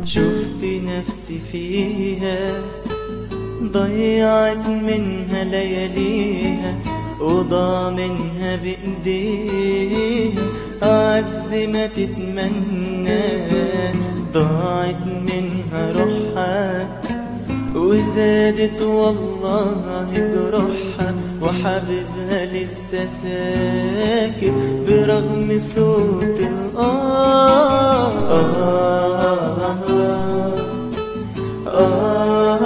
شفت نفسي فيها ضيعت منها لياليها وضاع منها بإيديها أعز ما تتمنى ضاعت منها روحها وزادت والله جروحها وحبيبها لسه ساكت برغم صوت الآه آه آه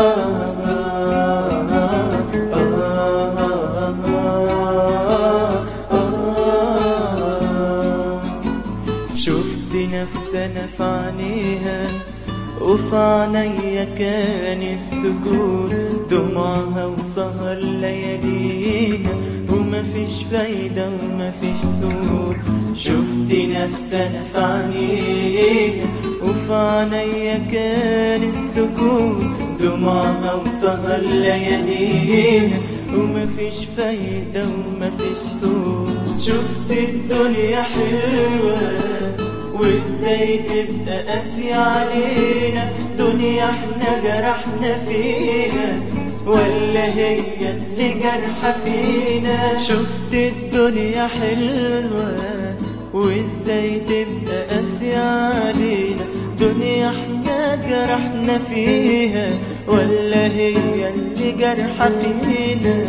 شفت نفسي انا في عينيها وفي عينيا كان السكون دموعها وسهر لياليها وما فيش فايدة وما فيش سور شفت نفسي انا في عينيها وفي عينيا كان السكون دموعها وسهر لياليها وما فيش فايدة وما فيش صوت شفت الدنيا حلوة وازاي تبقى قاسية علينا دنيا احنا جرحنا فيها ولا هي اللي جرحة فينا شفت الدنيا حلوة وازاي تبقى قاسية علينا دنيا احنا جرحنا فيها ولا هي اللي جرحة فينا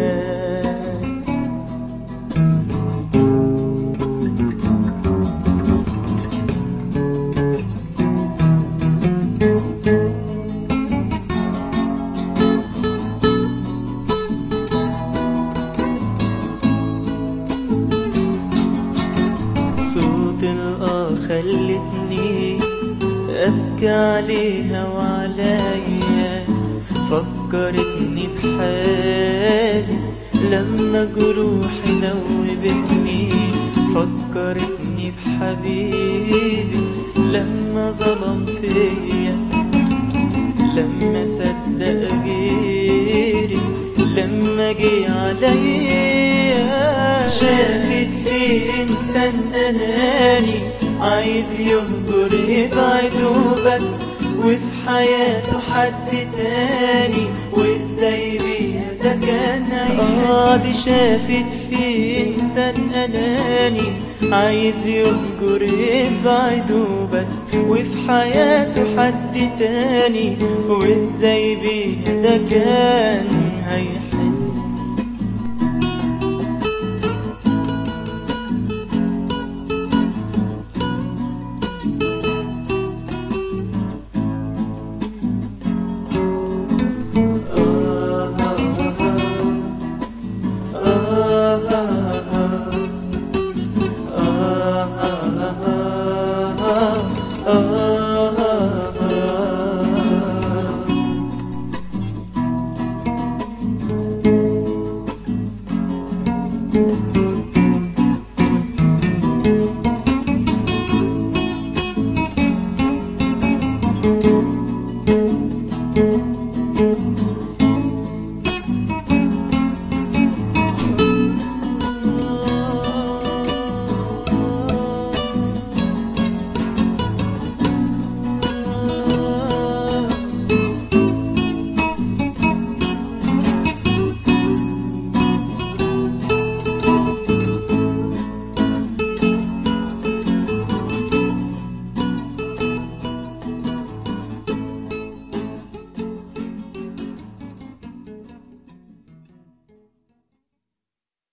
صوت الآه خلتني أبكي عليها وعليا فكرتني بحالي لما جروحي دوبتني فكرتني بحبيبي لما ظلم فيا لما صدق غيري لما جه عليا شافت في انسان اناني عايز يهجر يبعد وبس وفي حياته حد تاني وازاي بيها ده كان اه دي شافت في انسان اناني عايز يهجر يبعد وبس وفي حياته حد تاني وازاي بيها ده كان هيحس